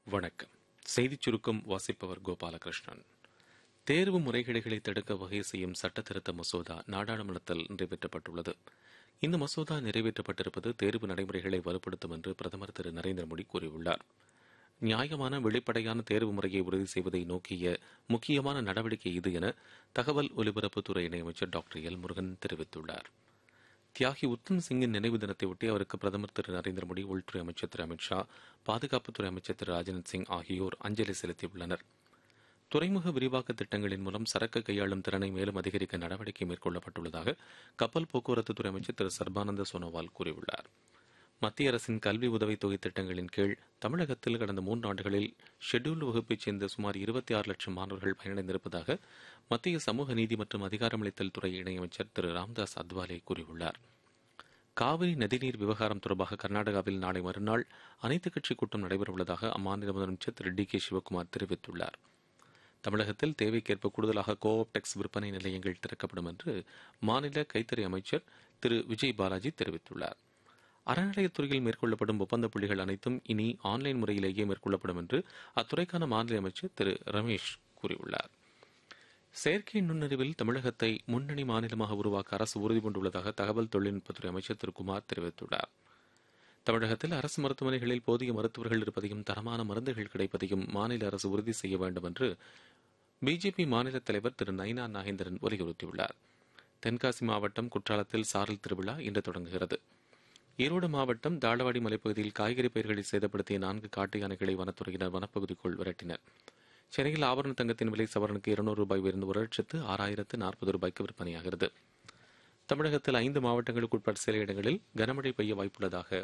வணக்கம் செய்திச் சுருக்கம் வாசிப்பவர் கோபாலகிருஷ்ணன் தேர்வு முறைகேடுகளை தடுக்க வகை செய்யும் சட்ட திருத்த மசோதா நாடாளுமன்றத்தில் நிறைவேற்றப்பட்டுள்ளது இந்த மசோதா நிறைவேற்றப்பட்டிருப்பது தேர்வு நடைமுறைகளை வலுப்படுத்தும் என்று பிரதமர் திரு நரேந்திர மோடி கூறியுள்ளார் நியாயமான வெளிப்படையான தேர்வு முறையை உறுதி செய்வதை நோக்கிய முக்கியமான நடவடிக்கை இது என தகவல் ஒலிபரப்புத்துறை இணையமைச்சர் டாக்டர் எல் முருகன் தெரிவித்துள்ளார் தியாகி உத்தம் சிங்கின் நினைவு தினத்தையொட்டி அவருக்கு பிரதமர் திரு நரேந்திர மோடி உள்துறை அமைச்சர் திரு அமித் ஷா பாதுகாப்புத்துறை அமைச்சர் திரு ராஜ்நாத் சிங் ஆகியோர் அஞ்சலி செலுத்தியுள்ளனர் துறைமுக விரிவாக்க திட்டங்களின் மூலம் சரக்கு கையாளும் திறனை மேலும் அதிகரிக்க நடவடிக்கை மேற்கொள்ளப்பட்டுள்ளதாக கப்பல் போக்குவரத்து துறை அமைச்சர் திரு சர்பானந்த சோனோவால் கூறியுள்ளார் மத்திய அரசின் கல்வி உதவித் தொகை திட்டங்களின் கீழ் தமிழகத்தில் கடந்த மூன்று ஆண்டுகளில் ஷெட்யூல்டு வகுப்பைச் சேர்ந்த சுமார் இருபத்தி ஆறு லட்சம் மாணவர்கள் பயனடைந்திருப்பதாக மத்திய சமூக நீதி மற்றும் அதிகாரமளித்தல் துறை இணையமைச்சர் திரு ராம்தாஸ் அத்வாலே கூறியுள்ளார் காவிரி நதிநீர் விவகாரம் தொடர்பாக கர்நாடகாவில் நாளை மறுநாள் அனைத்துக் கட்சி கூட்டம் நடைபெறவுள்ளதாக அம்மாநில முதலமைச்சர் திரு டி கே சிவக்குமார் தெரிவித்துள்ளார் தமிழகத்தில் தேவைக்கேற்ப கூடுதலாக கோஆப்டெக்ஸ் விற்பனை நிலையங்கள் திறக்கப்படும் என்று மாநில கைத்தறி அமைச்சர் திரு விஜய் பாலாஜி தெரிவித்துள்ளார் அறநிலையத்துறையில் மேற்கொள்ளப்படும் ஒப்பந்த புள்ளிகள் அனைத்தும் இனி ஆன்லைன் முறையிலேயே மேற்கொள்ளப்படும் என்று அத்துறைக்கான மாநில அமைச்சர் திரு ரமேஷ் கூறியுள்ளார் செயற்கை நுண்ணறிவில் தமிழகத்தை முன்னணி மாநிலமாக உருவாக்க அரசு உறுதி பூண்டுள்ளதாக தகவல் தொழில்நுட்பத்துறை அமைச்சர் திரு குமார் தெரிவித்துள்ளார் தமிழகத்தில் அரசு மருத்துவமனைகளில் போதிய மருத்துவர்கள் இருப்பதையும் தரமான மருந்துகள் கிடைப்பதையும் மாநில அரசு உறுதி செய்ய வேண்டும் என்று பிஜேபி மாநில தலைவர் திரு நயினா நாகேந்திரன் வலியுறுத்தியுள்ளார் தென்காசி மாவட்டம் குற்றாலத்தில் சாரல் திருவிழா இன்று தொடங்குகிறது ஈரோடு மாவட்டம் தாளவாடி மலைப்பகுதியில் காய்கறி பயிர்களை சேதப்படுத்திய நான்கு காட்டு யானைகளை வனத்துறையினர் வனப்பகுதிக்குள் விரட்டினர் சென்னையில் ஆபரண தங்கத்தின் விலை சவரனுக்கு இருநூறு ரூபாய் உயர்ந்து ஒரு லட்சத்து ஆறாயிரத்து நாற்பது ரூபாய்க்கு விற்பனையாகிறது தமிழகத்தில் ஐந்து மாவட்டங்களுக்கு உட்பட்ட சில இடங்களில் கனமழை பெய்ய வாய்ப்புள்ளதாக